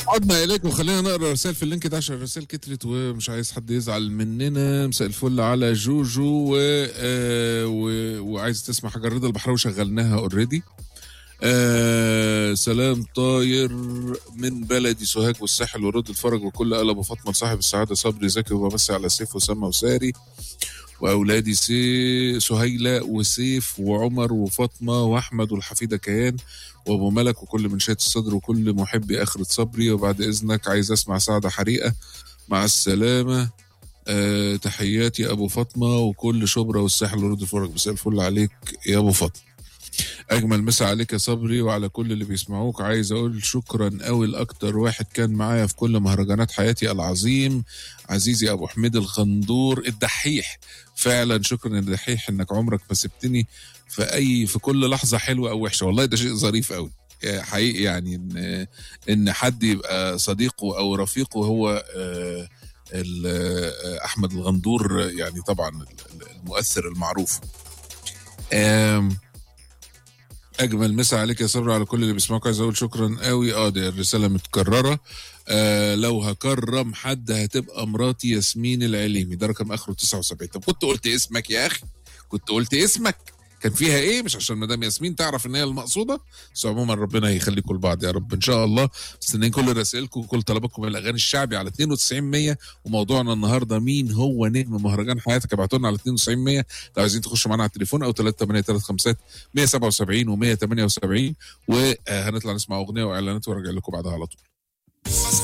عدنا اليك وخلينا نقرا رسائل في اللينك ده عشان الرسائل كترت ومش عايز حد يزعل مننا مساء الفل على جوجو و... آه و... وعايز تسمع حاجه رضا البحراوي شغلناها اوريدي آه سلام طاير من بلدي سوهاج والساحل ورد الفرج وكل قلب وفاطمه صاحب السعاده صبري زكي وبمسي على سيف وسما وساري واولادي سي سهيله وسيف وعمر وفاطمه واحمد والحفيده كيان وابو ملك وكل من شات الصدر وكل محبي اخرة صبري وبعد اذنك عايز اسمع سعده حريقه مع السلامه أه تحياتي ابو فاطمه وكل شبرا والساحل ورد الفرج مساء الفل عليك يا ابو فاطمه اجمل مسا عليك يا صبري وعلى كل اللي بيسمعوك عايز اقول شكرا قوي لاكتر واحد كان معايا في كل مهرجانات حياتي العظيم عزيزي ابو حميد الخندور الدحيح فعلا شكرا يا دحيح انك عمرك ما سبتني في اي في كل لحظه حلوه او وحشه والله ده شيء ظريف قوي حقيقي يعني ان ان حد يبقى صديقه او رفيقه هو آه، ال- آه، احمد الغندور يعني طبعا المؤثر المعروف آم، اجمل مسا عليك يا صبري على كل اللي بيسمعوك عايز اقول شكرا قوي اه دي الرساله متكرره آه لو هكرم حد هتبقى مراتي ياسمين العليمي ده رقم اخره 79 طب كنت قلت اسمك يا اخي كنت قلت اسمك كان فيها ايه مش عشان مدام ياسمين تعرف ان هي المقصوده بس عموما ربنا يخليكم لبعض يا رب ان شاء الله مستنيين كل رسائلكم وكل طلباتكم من الاغاني الشعبي على 92 100 وموضوعنا النهارده مين هو نجم مهرجان حياتك ابعتوا لنا على 92 100 لو عايزين تخشوا معانا على التليفون او 3835 177 و178 وهنطلع نسمع اغنيه واعلانات وارجع لكم بعدها على طول